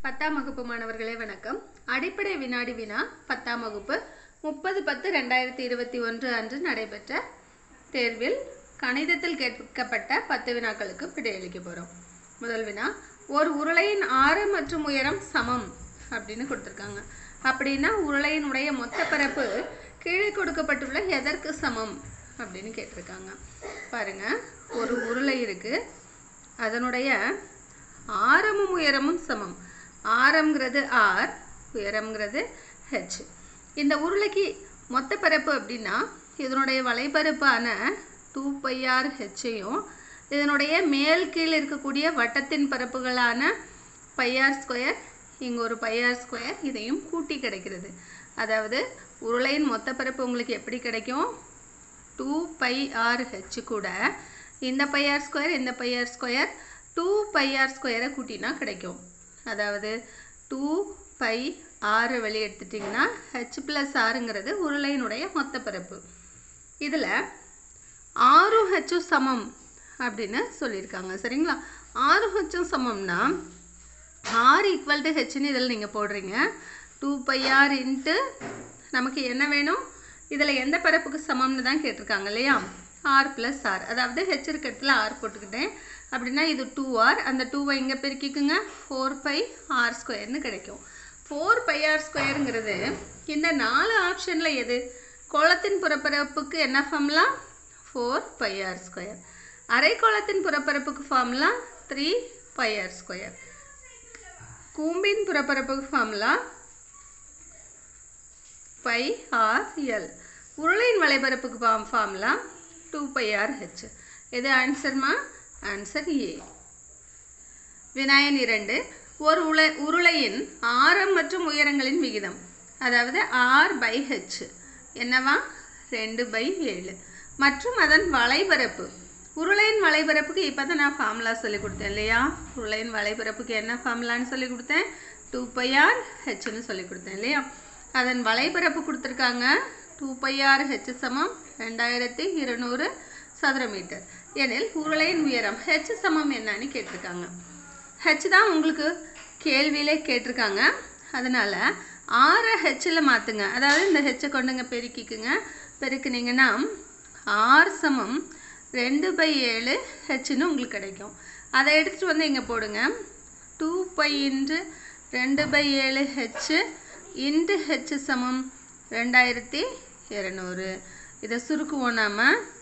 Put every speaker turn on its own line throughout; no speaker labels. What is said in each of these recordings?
பத்தாம் வகுப்பு மாணவர்களே வணக்கம் அடிப்படை வினாடி வினா பத்தாம் வகுப்பு முப்பது பத்து ரெண்டாயிரத்தி இருபத்தி ஒன்று அன்று நடைபெற்ற தேர்வில் கணிதத்தில் கேட்கப்பட்ட பத்து வினாக்களுக்கு விடையளிக்க போகிறோம் முதல் வினா ஒரு உருளையின் ஆரம் மற்றும் உயரம் சமம் அப்படின்னு கொடுத்துருக்காங்க அப்படின்னா உருளையினுடைய மொத்த பரப்பு கீழே கொடுக்கப்பட்டுள்ள எதற்கு சமம் அப்படின்னு கேட்டிருக்காங்க பாருங்க ஒரு உருளை இருக்கு அதனுடைய ஆரமும் உயரமும் சமம் ஆரம்ங்கிறது ஆர் உயரம்ங்கிறது ஹெச் இந்த உருளைக்கு மொத்த பரப்பு அப்படின்னா இதனுடைய வலைப்பரப்பான டூ பையார் ஹெச்சையும் இதனுடைய மேல் கீழ் இருக்கக்கூடிய வட்டத்தின் பரப்புகளான பையார் ஸ்கொயர் இங்கே ஒரு பையார் ஸ்கொயர் இதையும் கூட்டி கிடைக்கிறது அதாவது உருளையின் மொத்த பரப்பு உங்களுக்கு எப்படி கிடைக்கும் டூ பை ஆர் ஹெச் கூட இந்த பையார் ஸ்கொயர் இந்த பையார் ஸ்கொயர் டூ பையார் ஸ்கொயரை கூட்டினா கிடைக்கும் அதாவது டூ பை ஆறு வெளியே எடுத்துட்டிங்கன்னா ஹெச் ப்ளஸ் ஆறுங்கிறது உருளையினுடைய மொத்த பரப்பு இதில் ஆறும் ஹெச்சும் சமம் அப்படின்னு சொல்லியிருக்காங்க சரிங்களா ஆறு ஹெச்சும் சமம்னா ஆர் ஈக்குவல் டு ஹெச்னு இதில் நீங்கள் போடுறீங்க டூ பை ஆர் இன்ட்டு நமக்கு என்ன வேணும் இதில் எந்த பரப்புக்கு சமம்னு தான் கேட்டிருக்காங்க இல்லையா ஆர் ப்ளஸ் ஆர் அதாவது ஹெச் இருக்க இடத்துல ஆர் போட்டுக்கிட்டேன் அப்படின்னா இது டூ ஆர் அந்த டூவை இங்கே பெருக்கிக்குங்க ஃபோர் பை ஆர் ஸ்கொயர்னு கிடைக்கும் ஃபோர் பை ஆர் ஸ்கொயருங்கிறது இந்த நாலு ஆப்ஷனில் எது கோளத்தின் புறப்பரப்புக்கு என்ன formula four pi R square அரைக்கோளத்தின் புறப்பரப்புக்கு formula three pi R square கூம்பின் புறப்பரப்புக்கு ஃபார்முலா பை ஆர் எல் உருளையின் வலைபரப்புக்கு form formula two pi R H எது ஆன்சர்மா ஆன்சர் ஏ வினாயன் இரண்டு ஒரு உல உருளையின் ஆரம் மற்றும் உயரங்களின் விகிதம் அதாவது ஆர் பை ஹெச் என்னவா ரெண்டு பை ஏழு மற்றும் அதன் வலைபரப்பு உருளையின் வலைபரப்புக்கு இப்போ தான் நான் ஃபார்முலா சொல்லி கொடுத்தேன் இல்லையா உருளையின் வலைபரப்புக்கு என்ன ஃபார்முலான்னு சொல்லி கொடுத்தேன் டூ பை ஆர் ஹெச்னு சொல்லி கொடுத்தேன் இல்லையா அதன் வலைபரப்பு கொடுத்துருக்காங்க டூ பை ஆர் ஹெச் சமம் ரெண்டாயிரத்தி இருநூறு சதுர மீட்டர் எனில் உருளையின் உயரம் ஹெச் சமம் என்னன்னு கேட்டிருக்காங்க ஹெச் தான் உங்களுக்கு கேள்வியிலே கேட்டிருக்காங்க அதனால் ஆறை ஹெச்சில் மாற்றுங்க அதாவது இந்த ஹெச்சை கொண்டுங்க பெருக்கிக்குங்க பெருக்குனீங்கன்னா ஆர் சமம் ரெண்டு பை ஏழு ஹெச்னு உங்களுக்கு கிடைக்கும் அதை எடுத்துகிட்டு வந்து இங்கே போடுங்க டூ பை இன்ட்டு ரெண்டு பை ஏழு ஹெச்சு இன்ட்டு ஹெச் சமம் ரெண்டாயிரத்தி இரநூறு இதை சுருக்குவோம் நாம்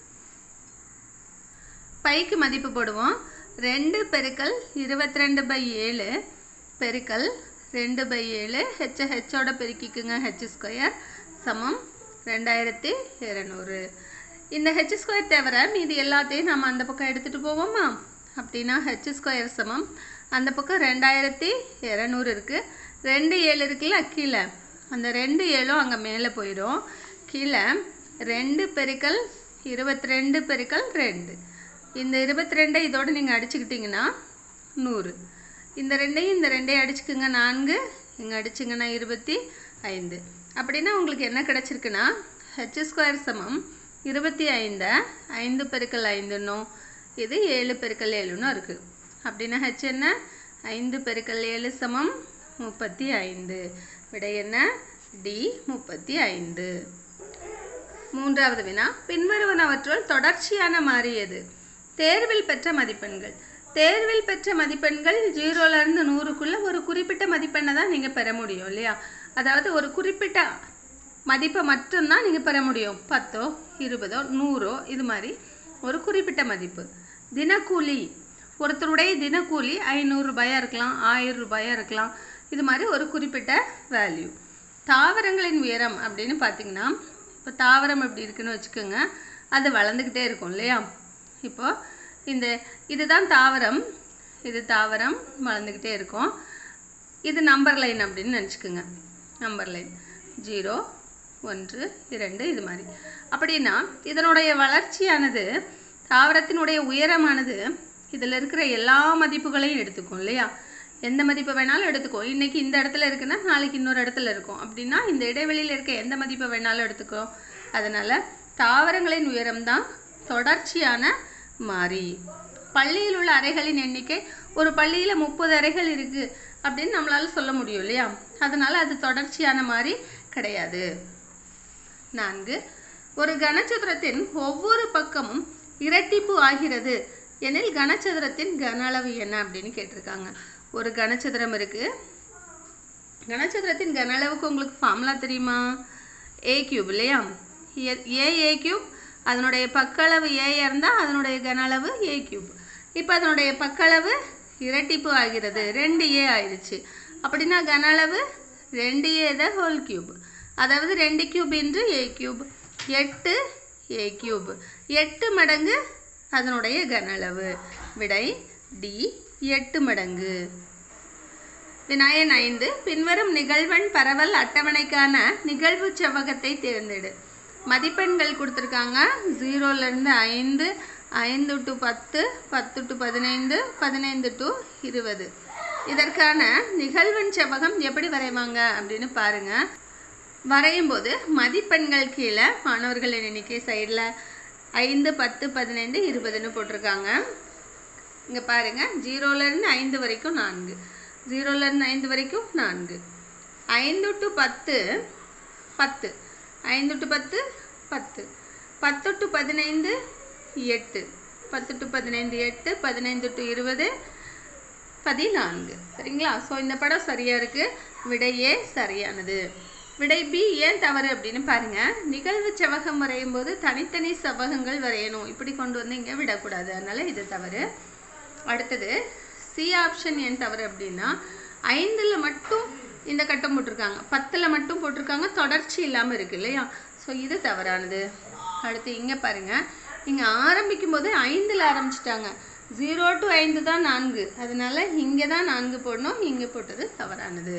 பைக்கு மதிப்பு போடுவோம் ரெண்டு பெருக்கல் இருபத்தி ரெண்டு பை ஏழு பெருக்கல் ரெண்டு பை ஏழு ஹெச்சை ஹெச்சோட பெருக்கிக்குங்க ஹெச் ஸ்கொயர் சமம் ரெண்டாயிரத்தி இரநூறு இந்த ஹெச் ஸ்கொயர் தவிர மீதி எல்லாத்தையும் நம்ம அந்த பக்கம் எடுத்துகிட்டு போவோமா அப்படின்னா ஹெச் ஸ்கொயர் சமம் அந்த பக்கம் ரெண்டாயிரத்தி இரநூறு இருக்குது ரெண்டு ஏழு இருக்குல்ல கீழே அந்த ரெண்டு ஏழும் அங்கே மேலே போயிடும் கீழே ரெண்டு பெருக்கல் இருபத்தி ரெண்டு பெருக்கல் ரெண்டு இந்த இருபத்தி ரெண்டை இதோடு நீங்கள் அடிச்சுக்கிட்டிங்கன்னா நூறு இந்த ரெண்டையும் இந்த ரெண்டையும் அடிச்சுக்குங்க நான்கு இங்கே அடிச்சிங்கன்னா இருபத்தி ஐந்து அப்படின்னா உங்களுக்கு என்ன கிடச்சிருக்குன்னா ஹெச் ஸ்கொயர் சமம் இருபத்தி ஐந்தை ஐந்து பெருக்கல் ஐந்துன்னும் இது ஏழு பெருக்கல் ஏழுன்னு இருக்குது அப்படின்னா ஹெச் என்ன ஐந்து பெருக்கல் ஏழு சமம் முப்பத்தி ஐந்து விடை என்ன டி முப்பத்தி ஐந்து மூன்றாவது வினா பின்வருவனவற்றுள் தொடர்ச்சியான மாறியது தேர்வில் பெற்ற மதிப்பெண்கள் தேர்வில் பெற்ற மதிப்பெண்கள் ஜீரோலேருந்து நூறுக்குள்ளே ஒரு குறிப்பிட்ட மதிப்பெண்ணை தான் நீங்கள் பெற முடியும் இல்லையா அதாவது ஒரு குறிப்பிட்ட மதிப்பை மட்டும்தான் நீங்கள் பெற முடியும் பத்தோ இருபதோ நூறோ இது மாதிரி ஒரு குறிப்பிட்ட மதிப்பு தினக்கூலி ஒருத்தருடைய தினக்கூலி ஐநூறு ரூபாயாக இருக்கலாம் ஆயிரம் ரூபாயாக இருக்கலாம் இது மாதிரி ஒரு குறிப்பிட்ட வேல்யூ தாவரங்களின் உயரம் அப்படின்னு பார்த்தீங்கன்னா இப்போ தாவரம் எப்படி இருக்குன்னு வச்சுக்கோங்க அது வளர்ந்துக்கிட்டே இருக்கும் இல்லையா இப்போ இந்த இதுதான் தாவரம் இது தாவரம் வளர்ந்துக்கிட்டே இருக்கும் இது நம்பர் லைன் அப்படின்னு நினச்சிக்கோங்க நம்பர் லைன் ஜீரோ ஒன்று இரண்டு இது மாதிரி அப்படின்னா இதனுடைய வளர்ச்சியானது தாவரத்தினுடைய உயரமானது இதில் இருக்கிற எல்லா மதிப்புகளையும் எடுத்துக்கும் இல்லையா எந்த மதிப்பை வேணாலும் எடுத்துக்கும் இன்றைக்கி இந்த இடத்துல இருக்குன்னா நாளைக்கு இன்னொரு இடத்துல இருக்கும் அப்படின்னா இந்த இடைவெளியில் இருக்க எந்த மதிப்பை வேணாலும் எடுத்துக்கும் அதனால் தாவரங்களின் உயரம் தான் தொடர்ச்சியான மாறி பள்ளியில் உள்ள அறைகளின் எண்ணிக்கை ஒரு பள்ளியில் முப்பது அறைகள் இருக்குது அப்படின்னு நம்மளால சொல்ல முடியும் இல்லையா அதனால அது தொடர்ச்சியான மாதிரி கிடையாது நான்கு ஒரு கனசதுரத்தின் ஒவ்வொரு பக்கமும் இரட்டிப்பு ஆகிறது எனில் கனசதுரத்தின் கன அளவு என்ன அப்படின்னு கேட்டிருக்காங்க ஒரு கனசதுரம் இருக்கு கனசதுரத்தின் கன அளவுக்கு உங்களுக்கு ஃபார்முலா தெரியுமா ஏ கியூப் இல்லையா ஏ ஏ கியூப் அதனுடைய பக்களவு ஏ இருந்தால் அதனுடைய கன அளவு ஏ கியூப் இப்போ அதனுடைய பக்களவு இரட்டிப்பு ஆகிறது ரெண்டு ஏ ஆயிடுச்சு அப்படின்னா கன அளவு ரெண்டு ஏ த ஹோல் கியூப் அதாவது ரெண்டு கியூப் இன்று ஏ கியூப் எட்டு ஏ கியூப் எட்டு மடங்கு அதனுடைய கன அளவு விடை டி எட்டு மடங்கு வினாயன் ஐந்து பின்வரும் நிகழ்வெண் பரவல் அட்டவணைக்கான நிகழ்வு செவ்வகத்தை தேர்ந்தெடு மதிப்பெண்கள் கொடுத்துருக்காங்க ஜீரோலேருந்து ஐந்து ஐந்து டு பத்து பத்து டு பதினைந்து பதினைந்து டு இருபது இதற்கான நிகழ்வெண் செவ்வகம் எப்படி வரைவாங்க அப்படின்னு பாருங்க வரையும் போது மதிப்பெண்கள் கீழே மாணவர்களின் எண்ணிக்கை சைடில் ஐந்து பத்து பதினைந்து இருபதுன்னு போட்டிருக்காங்க இங்கே பாருங்க ஜீரோலேருந்து ஐந்து வரைக்கும் நான்கு ஜீரோலேருந்து ஐந்து வரைக்கும் நான்கு ஐந்து டு பத்து பத்து ஐந்து டு பத்து பத்து பத்து டு பதினைந்து எட்டு பத்து டு பதினைந்து எட்டு பதினைந்து டு இருபது பதினான்கு சரிங்களா ஸோ இந்த படம் சரியா இருக்கு விடை ஏ சரியானது விடை பி ஏன் தவறு அப்படின்னு பாருங்க நிகழ்வு செவ்வகம் வரையும் போது தனித்தனி செவ்வகங்கள் வரையணும் இப்படி கொண்டு வந்து இங்கே விடக்கூடாது அதனால இது தவறு அடுத்தது சி ஆப்ஷன் ஏன் தவறு அப்படின்னா ஐந்தில் மட்டும் இந்த கட்டம் போட்டிருக்காங்க பத்தில் மட்டும் போட்டிருக்காங்க தொடர்ச்சி இல்லாமல் இருக்கு இல்லையா ஸோ இது தவறானது அடுத்து இங்கே பாருங்க இங்கே ஆரம்பிக்கும் போது ஐந்தில் ஆரம்பிச்சிட்டாங்க ஜீரோ டு ஐந்து தான் நான்கு அதனால இங்கே தான் நான்கு போடணும் இங்கே போட்டது தவறானது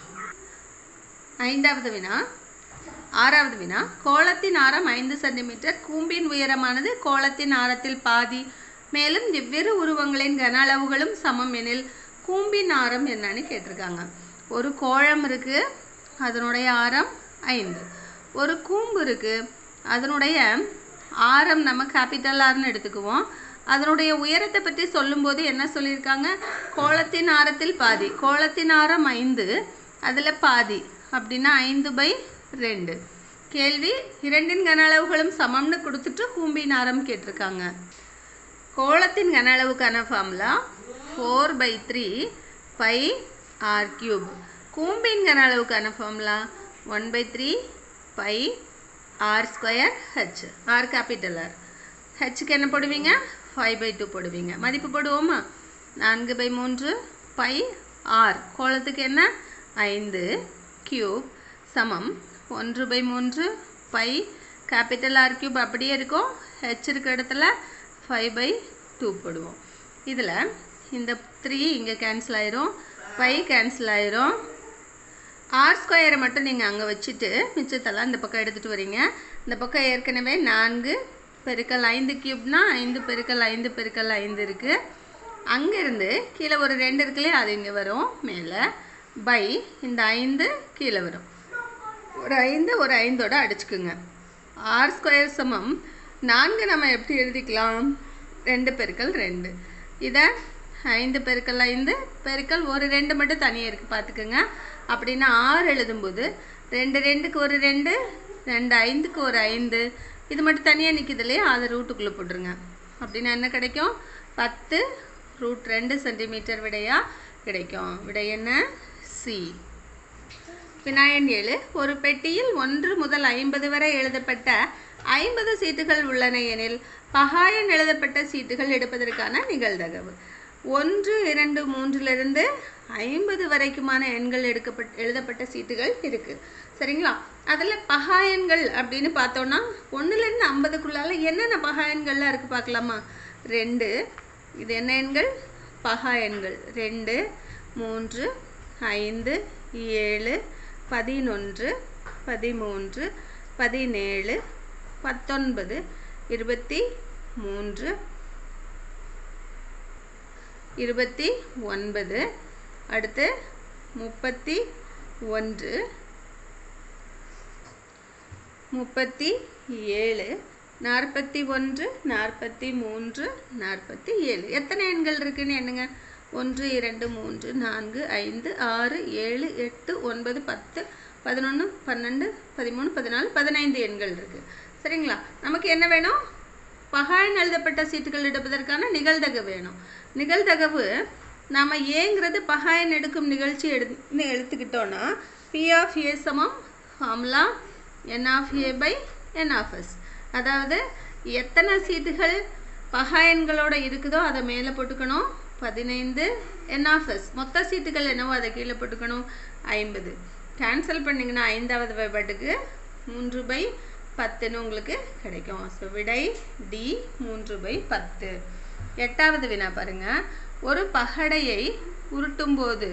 ஐந்தாவது வினா ஆறாவது வினா கோலத்தின் ஆரம் ஐந்து சென்டிமீட்டர் கூம்பின் உயரமானது கோலத்தின் ஆரத்தில் பாதி மேலும் இவ்விரு உருவங்களின் கன அளவுகளும் சமம் எனில் கூம்பின் ஆரம் என்னன்னு கேட்டிருக்காங்க ஒரு கோழம் இருக்கு அதனுடைய ஆரம் ஐந்து ஒரு கூம்பு இருக்கு அதனுடைய ஆரம் நம்ம கேபிட்டல் ஆர்னு எடுத்துக்குவோம் அதனுடைய உயரத்தை பற்றி சொல்லும்போது என்ன சொல்லியிருக்காங்க கோலத்தின் ஆரத்தில் பாதி கோலத்தின் ஆரம் ஐந்து அதில் பாதி அப்படின்னா ஐந்து பை ரெண்டு கேள்வி இரண்டின் கன அளவுகளும் சமம்னு கொடுத்துட்டு கூம்பின் ஆரம் கேட்டிருக்காங்க கோலத்தின் கன அளவுக்கான formula four by three pi R cube கூம்பின் கன அளவுக்கான formula one by three pi R square H R capital R ஹெச்சுக்கு என்ன போடுவீங்க ஃபைவ் பை டூ போடுவீங்க மதிப்பு போடுவோமா நான்கு பை மூன்று பை ஆர் கோலத்துக்கு என்ன ஐந்து கியூப் சமம் ஒன்று பை மூன்று பை கேபிட்டல் ஆர் கியூப் அப்படியே இருக்கும் ஹெச் இருக்க இடத்துல ஃபைவ் பை டூ போடுவோம் இதில் இந்த த்ரீ இங்கே கேன்சல் ஆயிரும் பை கேன்சல் ஆயிரும் ஆர் ஸ்கொயரை மட்டும் நீங்கள் அங்கே வச்சுட்டு மிச்சத்தெல்லாம் இந்த பக்கம் எடுத்துகிட்டு வரீங்க இந்த பக்கம் ஏற்கனவே நான்கு பெருக்கல் ஐந்து கியூப்னா ஐந்து பெருக்கல் ஐந்து பெருக்கல் ஐந்து இருக்குது அங்கேருந்து கீழே ஒரு ரெண்டு இருக்குல்லையே அது இங்கே வரும் மேலே பை இந்த ஐந்து கீழே வரும் ஒரு ஐந்து ஒரு ஐந்தோட அடிச்சுக்குங்க ஆர் ஸ்கொயர் சமம் நான்கு நம்ம எப்படி எழுதிக்கலாம் ரெண்டு பெருக்கல் ரெண்டு இதை ஐந்து பெருக்கல் ஐந்து பெருக்கல் ஒரு ரெண்டு மட்டும் தனியாக இருக்குது பார்த்துக்குங்க அப்படின்னா ஆறு எழுதும்போது ரெண்டு ரெண்டுக்கு ஒரு ரெண்டு ரெண்டு ஐந்துக்கு ஒரு ஐந்து இது மட்டும் தனியாக நிற்கிது இல்லையா அதை ரூட்டுக்குள்ளே போட்டுருங்க அப்படின்னா என்ன கிடைக்கும் பத்து ரூட் ரெண்டு சென்டிமீட்டர் விடையா கிடைக்கும் விடை என்ன சி வினாயன் ஏழு ஒரு பெட்டியில் ஒன்று முதல் ஐம்பது வரை எழுதப்பட்ட ஐம்பது சீட்டுகள் உள்ளன எனில் பகாயன் எழுதப்பட்ட சீட்டுகள் எடுப்பதற்கான நிகழ்தகவு ஒன்று இரண்டு மூன்றிலிருந்து ஐம்பது வரைக்குமான எண்கள் எடுக்கப்பட் எழுதப்பட்ட சீட்டுகள் இருக்கு சரிங்களா அதில் பகாயன்கள் அப்படின்னு பார்த்தோன்னா ஒன்றுலேருந்து ஐம்பதுக்குள்ளால என்னென்ன பகாயன்கள்லாம் இருக்குது பார்க்கலாமா ரெண்டு இது என்ன எண்கள் பகா எண்கள் ரெண்டு மூன்று ஐந்து ஏழு பதினொன்று பதிமூன்று பதினேழு பத்தொன்பது இருபத்தி மூன்று இருபத்தி ஒன்பது அடுத்து முப்பத்தி ஒன்று முப்பத்தி ஏழு நாற்பத்தி ஒன்று நாற்பத்தி மூன்று நாற்பத்தி ஏழு எத்தனை எண்கள் இருக்குன்னு எண்ணுங்க ஒன்று இரண்டு மூன்று நான்கு ஐந்து ஆறு ஏழு எட்டு ஒன்பது பத்து பதினொன்று பன்னெண்டு பதிமூணு பதினாலு பதினைந்து எண்கள் இருக்குது சரிங்களா நமக்கு என்ன வேணும் பகாயன் எழுதப்பட்ட சீட்டுகள் எடுப்பதற்கான நிகழ்தகவு வேணும் நிகழ்தகவு நாம் ஏங்கிறது பகாயன் எடுக்கும் நிகழ்ச்சி எடுன்னு எடுத்துக்கிட்டோன்னா பி ஆஃப் ஏ சமம் formula N of A by N of S அதாவது எத்தனை சீட்டுகள் பகாயன்களோட இருக்குதோ அதை மேலே போட்டுக்கணும் பதினைந்து என் ஆஃப் எஸ் மொத்த சீட்டுகள் என்னவோ அதை கீழே போட்டுக்கணும் ஐம்பது கேன்சல் பண்ணிங்கன்னா ஐந்தாவது வழிபாட்டுக்கு மூன்று பை பத்துன்னு உங்களுக்கு கிடைக்கும் ஸோ விடை டி மூன்று பை பத்து எட்டாவது வினா பாருங்க ஒரு பகடையை உருட்டும்போது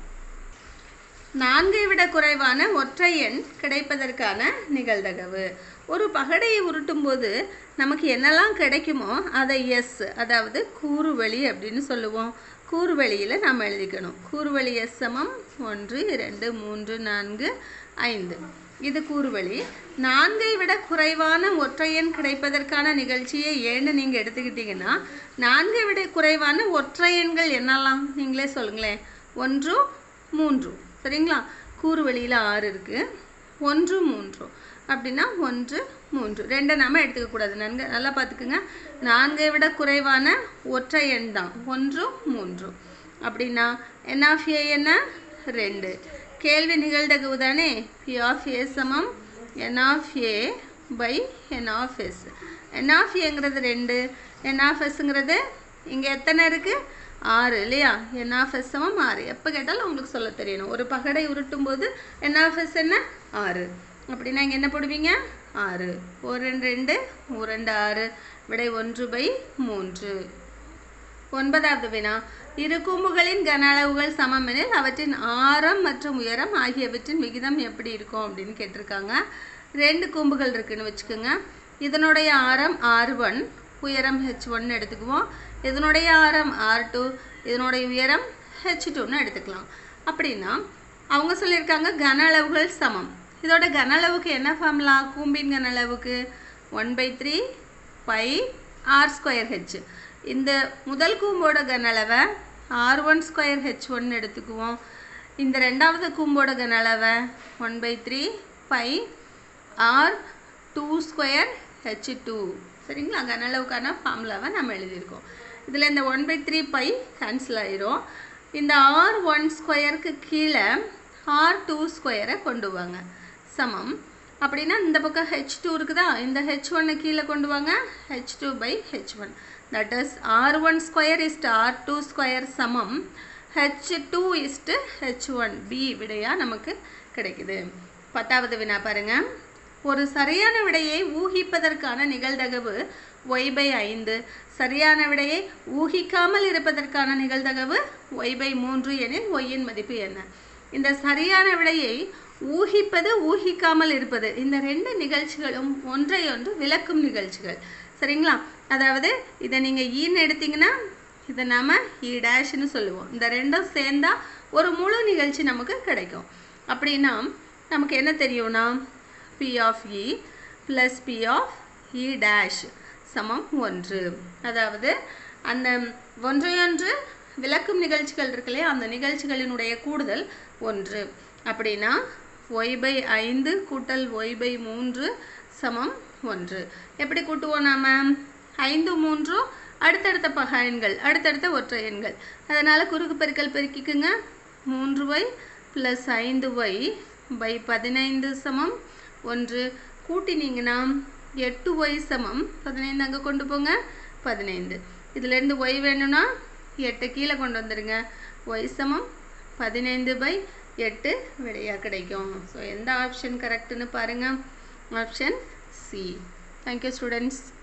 நான்கை விட குறைவான ஒற்றை எண் கிடைப்பதற்கான நிகழ்தகவு ஒரு பகடையை உருட்டும்போது நமக்கு என்னெல்லாம் கிடைக்குமோ அதை எஸ் அதாவது கூறுவழி அப்படின்னு சொல்லுவோம் கூறுவழியில் நாம் எழுதிக்கணும் கூறுவழி எஸ் சமம் ஒன்று இரண்டு மூன்று நான்கு ஐந்து இது கூறுவழி நான்கை விட குறைவான ஒற்றையன் கிடைப்பதற்கான நிகழ்ச்சியை ஏன்னு நீங்கள் எடுத்துக்கிட்டிங்கன்னா நான்கை விட குறைவான ஒற்றையன்கள் என்னெல்லாம் நீங்களே சொல்லுங்களேன் ஒன்று மூன்று சரிங்களா கூறுவழியில் ஆறு இருக்குது ஒன்று மூன்று அப்படின்னா ஒன்று மூன்று ரெண்டை நாம எடுத்துக்கக்கூடாது நன்கு நல்லா பார்த்துக்குங்க நான்கை விட குறைவான ஒற்றை எண் தான் ஒன்று மூன்று அப்படின்னா என் ஆஃப் ஏ என்ன ரெண்டு கேள்வி நிகழ்தகவு தானே பி ஆஃப் ஏ சமம் N of A by N of S N of ஏங்கிறது ரெண்டு என் ஆஃப் எஸ்ங்கிறது இங்கே எத்தனை இருக்குது ஆறு இல்லையா என் ஆஃப் எஸ் சமம் ஆறு எப்போ கேட்டாலும் உங்களுக்கு சொல்ல தெரியணும் ஒரு பகடை உருட்டும் போது என் ஆஃப் எஸ் என்ன ஆறு அப்படின்னா இங்கே என்ன போடுவீங்க ஆறு ஒரு ரெண்டு ரெண்டு ஒரு ரெண்டு ஆறு விடை ஒன்று பை மூன்று ஒன்பதாவது வினா இரு கூம்புகளின் கன அளவுகள் சமம் எனில் அவற்றின் ஆரம் மற்றும் உயரம் ஆகியவற்றின் விகிதம் எப்படி இருக்கும் அப்படின்னு கேட்டிருக்காங்க ரெண்டு கூம்புகள் இருக்குன்னு வச்சுக்கோங்க இதனுடைய ஆரம் ஆர் ஒன் உயரம் ஹெச் ஒன் எடுத்துக்குவோம் இதனுடைய ஆரம் ஆர் டூ இதனுடைய உயரம் ஹெச் டூன்னு எடுத்துக்கலாம் அப்படின்னா அவங்க சொல்லியிருக்காங்க கன அளவுகள் சமம் இதோட கன அளவுக்கு என்ன ஃபார்முலா கூம்பின் கன அளவுக்கு one by three pi R square H இந்த முதல் கூம்போட கன அளவை R one square H one எடுத்துக்குவோம் இந்த ரெண்டாவது கூம்போட கன அளவை one by three pi R two square H two சரிங்களா கன அளவுக்கான ஃபார்முலாவை நம்ம எழுதியிருக்கோம் இதில் இந்த one by three pi cancel ஆயிரும் இந்த ஆர் ஒன் ஸ்கொயருக்கு கீழே ஆர் டூ ஸ்கொயரை கொண்டு வாங்க சமம் அப்படின்னா இந்த பக்கம் ஹெச் டூ இருக்குதா இந்த ஹெச் ஒன்னை கீழே கொண்டு வாங்க H two by H one that is R one square is to R two square சமம் H two is to H one B விடையாக நமக்கு கிடைக்குது பத்தாவது வினா பாருங்க ஒரு சரியான விடையை ஊகிப்பதற்கான நிகழ்தகவு ஒய் பை ஐந்து சரியான விடையை ஊகிக்காமல் இருப்பதற்கான நிகழ்தகவு ஒய் பை மூன்று எனில் ஒய்யின் மதிப்பு என்ன இந்த சரியான விடையை ஊகிப்பது ஊகிக்காமல் இருப்பது இந்த ரெண்டு நிகழ்ச்சிகளும் ஒன்றையொன்று விளக்கும் நிகழ்ச்சிகள் சரிங்களா அதாவது இதை நீங்கள் ஈன்னு எடுத்தீங்கன்னா இதை நாம் இ டேஷ்னு சொல்லுவோம் இந்த ரெண்டும் சேர்ந்தா ஒரு முழு நிகழ்ச்சி நமக்கு கிடைக்கும் அப்படின்னா நமக்கு என்ன தெரியும்னா P of E plus P of E dash சமம் ஒன்று அதாவது அந்த ஒன்றையொன்று விளக்கும் நிகழ்ச்சிகள் இருக்கு இல்லையா அந்த நிகழ்ச்சிகளினுடைய கூடுதல் ஒன்று அப்படின்னா ஒய் பை ஐந்து கூட்டல் ஒய் பை மூன்று சமம் ஒன்று எப்படி கூட்டுவோம் நாம ஐந்து மூன்றும் அடுத்தடுத்த பகா எண்கள் அடுத்தடுத்த ஒற்றை எண்கள் அதனால் குறுக்கு பெருக்கல் பெருக்கிக்குங்க மூன்று ஒய் ப்ளஸ் ஐந்து ஒய் பை பதினைந்து சமம் ஒன்று கூட்டினீங்கன்னா எட்டு ஒய் சமம் பதினைந்து அங்கே கொண்டு போங்க பதினைந்து இதுலேருந்து ஒய் வேணும்னா எட்டு கீழே கொண்டு வந்துடுங்க ஒய் சமம் பதினைந்து பை எட்டு விடையாக கிடைக்கும் ஸோ எந்த ஆப்ஷன் கரெக்டுன்னு பாருங்கள் ஆப்ஷன் சி தேங்க்யூ ஸ்டூடெண்ட்ஸ்